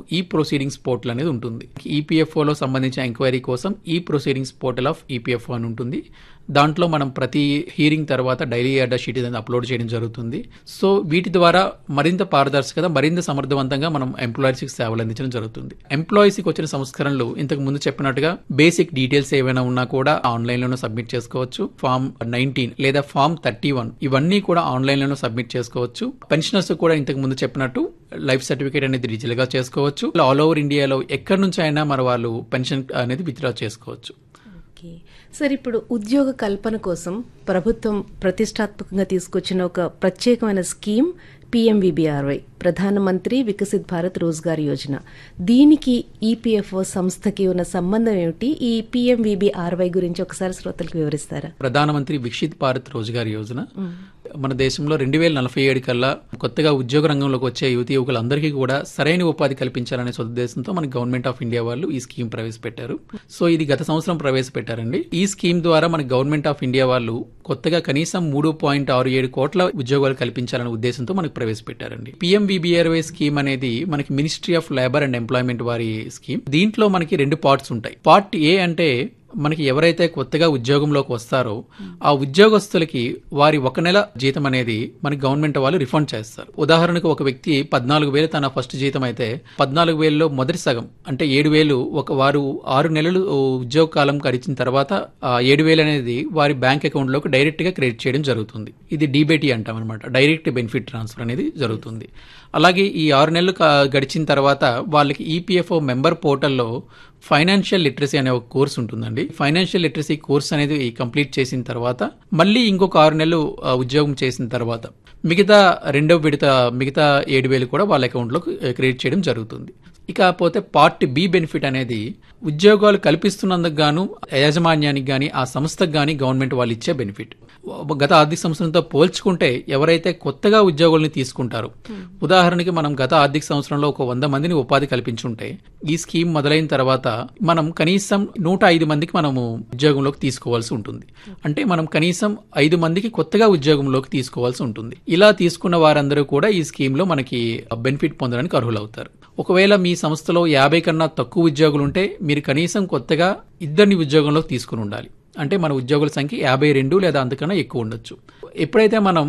ఈ proceedings portal అనేది ఉంటుంది ఈపీఎఫ్ఓలో సంబంధించిన ఎంక్వైరీ కోసం ఈ ప్రొసీడింగ్స్ పోర్టల్ ఆఫ్ ఈపీఎఫ్ఓ అని ఉంటుంది దాంట్లో మనం ప్రతి హీరింగ్ తర్వాత డైలీ అడ్డా షీట్ అనేది అప్లోడ్ చేయడం జరుగుతుంది సో వీటి ద్వారా మరింత పారదర్శకత మరింత సమర్థవంతంగా మనం ఎంప్లాయీస్కి సేవలు అందించడం జరుగుతుంది ఎంప్లాయీస్కి వచ్చిన సంస్కరణలు ఇంతకు ముందు చెప్పినట్టుగా బేసిక్ డీటెయిల్స్ ఏవైనా ఉన్నా కూడా ఆన్లైన్ లోనే సబ్మిట్ చేసుకోవచ్చు ఫామ్ నైన్టీన్ లేదా ఫామ్ థర్టీ వన్ ఇవన్నీ కూడా ఆన్లైన్ లోనే సబ్మిట్ చేసుకోవచ్చు పెన్షనర్స్ కూడా ఇంతకు ముందు చెప్పినట్టు లైఫ్ సర్టిఫికేట్ అనేది డిజిటల్ గా చేసుకోవచ్చు ఆల్ ఓవర్ ఇండియాలో ఎక్కడి నుంచి అయినా మన వాళ్ళు పెన్షన్ అనేది విత్డ్రా చేసుకోవచ్చు ఓకే సార్ ఇప్పుడు ఉద్యోగ కల్పన కోసం ప్రభుత్వం ప్రతిష్టాత్మకంగా తీసుకొచ్చిన ఒక ప్రత్యేకమైన స్కీమ్ పిఎంవిబిఆర్వై ప్రధానమంత్రి వికసిత్ భారత్ రోజ్గార్ యోజన దీనికి ఈపీఎఫ్ఓ సంస్థకి ఉన్న సంబంధం ఏమిటి ఈ పిఎంవిబిఆర్వై గురించి ఒకసారి శ్రోతలకు వివరిస్తారా ప్రధానమంత్రి విక్షిత్ భారత్ రోజ్గార్ యోజన మన దేశంలో రెండు వేల నలభై ఏడు కల్లా కొత్తగా ఉద్యోగ రంగంలోకి వచ్చే యువతి యువకులందరికీ కూడా సరైన ఉపాధి కల్పించాలనే సదుద్దేశంతో మన గవర్నమెంట్ ఆఫ్ ఇండియా వాళ్ళు ఈ స్కీమ్ ప్రవేశపెట్టారు సో ఇది గత సంవత్సరం ప్రవేశపెట్టారండి ఈ స్కీమ్ ద్వారా మన గవర్నమెంట్ ఆఫ్ ఇండియా వాళ్ళు కొత్తగా కనీసం మూడు పాయింట్ ఆరు ఏడు కోట్ల ఉద్యోగాలు కల్పించాలనే ఉద్దేశంతో మనకు ప్రవేశపెట్టారండి పిఎంవిబిఆర్వై స్కీమ్ అనేది మనకి ministry of labour and employment వారి స్కీమ్ దీంట్లో మనకి రెండు పార్ట్స్ ఉంటాయి పార్ట్ ఏ అంటే మనకి ఎవరైతే కొత్తగా ఉద్యోగంలోకి వస్తారో ఆ ఉద్యోగస్తులకి వారి ఒక నెల జీతం అనేది మనకి గవర్నమెంట్ వాళ్ళు రిఫండ్ చేస్తారు ఉదాహరణకు ఒక వ్యక్తి పద్నాలుగు వేలు తన ఫస్ట్ జీతం అయితే పద్నాలుగు వేలలో మొదటి సగం అంటే ఏడు వేలు ఒక వారు ఆరు నెలలు ఉద్యోగ కాలం గడిచిన తర్వాత ఆ ఏడు వేలు అనేది వారి బ్యాంక్ అకౌంట్ లోకి డైరెక్ట్ గా క్రెడిట్ చేయడం జరుగుతుంది ఇది డీబేటీ అంటాం అనమాట డైరెక్ట్ బెనిఫిట్ ట్రాన్స్ఫర్ అనేది జరుగుతుంది అలాగే ఈ ఆరు నెలలు గడిచిన తర్వాత వాళ్ళకి ఈపీఎఫ్ఓ మెంబర్ పోర్టల్లో ఫైనాన్షియల్ లిటరసీ అనే ఒక కోర్స్ ఉంటుందండి ఫైనాన్షియల్ లిటరసీ కోర్స్ అనేది కంప్లీట్ చేసిన తర్వాత మళ్ళీ ఇంకొక ఆరు నెలలు ఉద్యోగం చేసిన తర్వాత మిగతా రెండో విడత మిగతా ఏడు వేలు కూడా వాళ్ళ అకౌంట్లో క్రెడిట్ చేయడం జరుగుతుంది ఇకపోతే పార్ట్ బి బెనిఫిట్ అనేది ఉద్యోగాలు కల్పిస్తున్నందుకు గాను యాజమాన్యానికి గాని ఆ సంస్థకు గాని గవర్నమెంట్ వాళ్ళు ఇచ్చే బెనిఫిట్ గత ఆర్థిక సంవత్సరంతో పోల్చుకుంటే ఎవరైతే కొత్తగా ఉద్యోగుల్ని తీసుకుంటారో ఉదాహరణకి మనం గత ఆర్థిక సంవత్సరంలో ఒక వంద మందిని ఉపాధి కల్పించుంటే ఈ స్కీమ్ మొదలైన తర్వాత మనం కనీసం నూట ఐదు మందికి మనము ఉద్యోగంలోకి తీసుకోవాల్సి ఉంటుంది అంటే మనం కనీసం ఐదు మందికి కొత్తగా ఉద్యోగంలోకి తీసుకోవాల్సి ఉంటుంది ఇలా తీసుకున్న వారందరూ కూడా ఈ స్కీమ్ లో మనకి బెనిఫిట్ పొందడానికి అర్హులవుతారు ఒకవేళ మీ సంస్థలో యాభై కన్నా తక్కువ ఉద్యోగులు ఉంటే మీరు కనీసం కొత్తగా ఇద్దరిని ఉద్యోగంలోకి తీసుకుని ఉండాలి అంటే మన ఉద్యోగుల సంఖ్య యాభై రెండు లేదా అంతకన్నా ఎక్కువ ఉండొచ్చు ఎప్పుడైతే మనం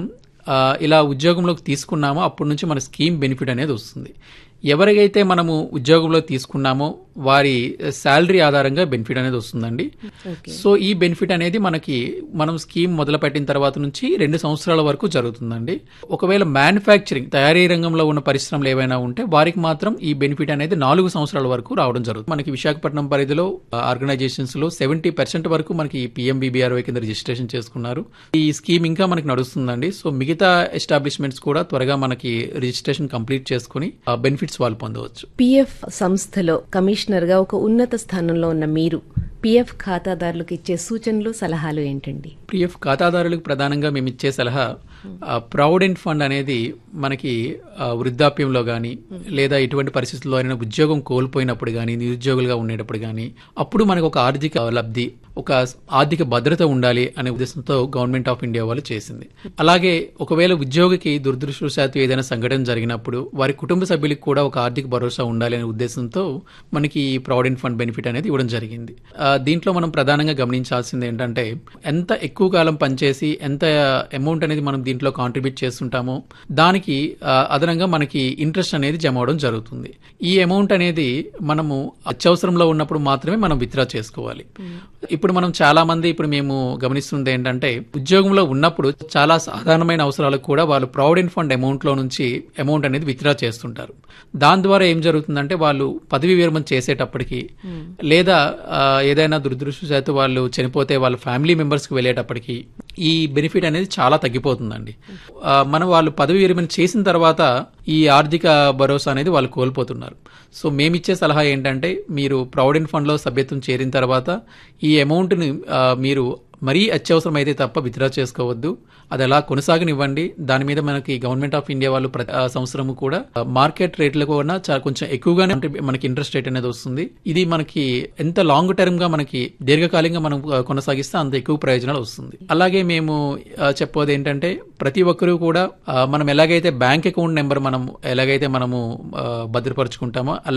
ఇలా ఉద్యోగంలోకి తీసుకున్నామో అప్పటి నుంచి మన స్కీమ్ బెనిఫిట్ అనేది వస్తుంది ఎవరికైతే మనము ఉద్యోగంలో తీసుకున్నామో వారి శాలరీ ఆధారంగా బెనిఫిట్ అనేది వస్తుందండి సో ఈ బెనిఫిట్ అనేది మనకి మనం స్కీమ్ మొదలు పెట్టిన తర్వాత నుంచి రెండు సంవత్సరాల వరకు జరుగుతుందండి ఒకవేళ మ్యానుఫ్యాక్చరింగ్ తయారీ రంగంలో ఉన్న పరిశ్రమలు ఏవైనా ఉంటే వారికి మాత్రం ఈ బెనిఫిట్ అనేది నాలుగు సంవత్సరాల వరకు రావడం జరుగుతుంది మనకి విశాఖపట్నం పరిధిలో ఆర్గనైజేషన్స్ లో సెవెంటీ పర్సెంట్ వరకు మనకి పిఎంబీబీఆర్వై కింద రిజిస్ట్రేషన్ చేసుకున్నారు ఈ స్కీమ్ ఇంకా మనకి నడుస్తుందండి సో మిగతా ఎస్టాబ్లిష్మెంట్స్ కూడా త్వరగా మనకి రిజిస్ట్రేషన్ కంప్లీట్ చేసుకుని బెనిఫిట్ బెనిఫిట్స్ వాళ్ళు పొందవచ్చు పిఎఫ్ సంస్థలో కమిషనర్ గా ఒక ఉన్నత స్థానంలో ఉన్న మీరు పిఎఫ్ ఖాతాదారులకు ఇచ్చే సూచనలు సలహాలు ఏంటండి పిఎఫ్ ఖాతాదారులకు ప్రధానంగా మేము ఇచ్చే సలహా ప్రావిడెంట్ ఫండ్ అనేది మనకి వృద్ధాప్యంలో కానీ లేదా ఎటువంటి పరిస్థితుల్లో అయినా ఉద్యోగం కోల్పోయినప్పుడు కానీ నిరుద్యోగులుగా ఉండేటప్పుడు కానీ అప్పుడు మనకు ఒక ఆర్థిక లబ్ధి ఒక ఆర్థిక భద్రత ఉండాలి అనే ఉద్దేశంతో గవర్నమెంట్ ఆఫ్ ఇండియా వాళ్ళు చేసింది అలాగే ఒకవేళ ఉద్యోగికి దురదృష్టవశాత్తు ఏదైనా సంఘటన జరిగినప్పుడు వారి కుటుంబ సభ్యులకు కూడా ఒక ఆర్థిక భరోసా ఉండాలి అనే ఉద్దేశంతో మనకి ఈ ప్రావిడెంట్ ఫండ్ బెనిఫిట్ అనేది ఇవ్వడం జరిగింది దీంట్లో మనం ప్రధానంగా గమనించాల్సింది ఏంటంటే ఎంత ఎక్కువ కాలం పనిచేసి ఎంత అమౌంట్ అనేది మనం దీంట్లో కాంట్రిబ్యూట్ చేస్తుంటామో దానికి అదనంగా మనకి ఇంట్రెస్ట్ అనేది జమ అవడం జరుగుతుంది ఈ అమౌంట్ అనేది మనము అత్యవసరంలో ఉన్నప్పుడు మాత్రమే మనం విత్డ్రా చేసుకోవాలి ఇప్పుడు మనం చాలా మంది ఇప్పుడు మేము గమనిస్తుంది ఏంటంటే ఉద్యోగంలో ఉన్నప్పుడు చాలా సాధారణమైన అవసరాలకు కూడా వాళ్ళు ప్రావిడెంట్ ఫండ్ అమౌంట్ లో నుంచి అమౌంట్ అనేది విత్డ్రా చేస్తుంటారు దాని ద్వారా ఏం జరుగుతుందంటే వాళ్ళు పదవి విరమణ చేసేటప్పటికి లేదా ఏదైనా దురదృష్టశాత్తు వాళ్ళు చనిపోతే వాళ్ళ ఫ్యామిలీ మెంబర్స్ కి వెళ్ళేటప్పటికి ఈ బెనిఫిట్ అనేది చాలా తగ్గిపోతుందండి మనం వాళ్ళు పదవి విరమణ చేసిన తర్వాత ఈ ఆర్థిక భరోసా అనేది వాళ్ళు కోల్పోతున్నారు సో మేమిచ్చే సలహా ఏంటంటే మీరు ప్రావిడెంట్ ఫండ్ లో సభ్యత్వం చేరిన తర్వాత ఈ అమౌంట్ ని మీరు మరీ అత్యవసరం అయితే తప్ప విత్డ్రా చేసుకోవద్దు అది అలా కొనసాగనివ్వండి దాని మీద మనకి గవర్నమెంట్ ఆఫ్ ఇండియా వాళ్ళు ప్రతి సంవత్సరం కూడా మార్కెట్ రేట్లకు కన్నా చాలా కొంచెం ఎక్కువగానే మనకి ఇంట్రెస్ట్ రేట్ అనేది వస్తుంది ఇది మనకి ఎంత లాంగ్ టర్మ్ గా మనకి దీర్ఘకాలికంగా మనం కొనసాగిస్తే అంత ఎక్కువ ప్రయోజనాలు వస్తుంది అలాగే మేము చెప్పేది ఏంటంటే ప్రతి ఒక్కరూ కూడా మనం ఎలాగైతే బ్యాంక్ అకౌంట్ నెంబర్ మనం ఎలాగైతే మనము భద్రపరుచుకుంటామో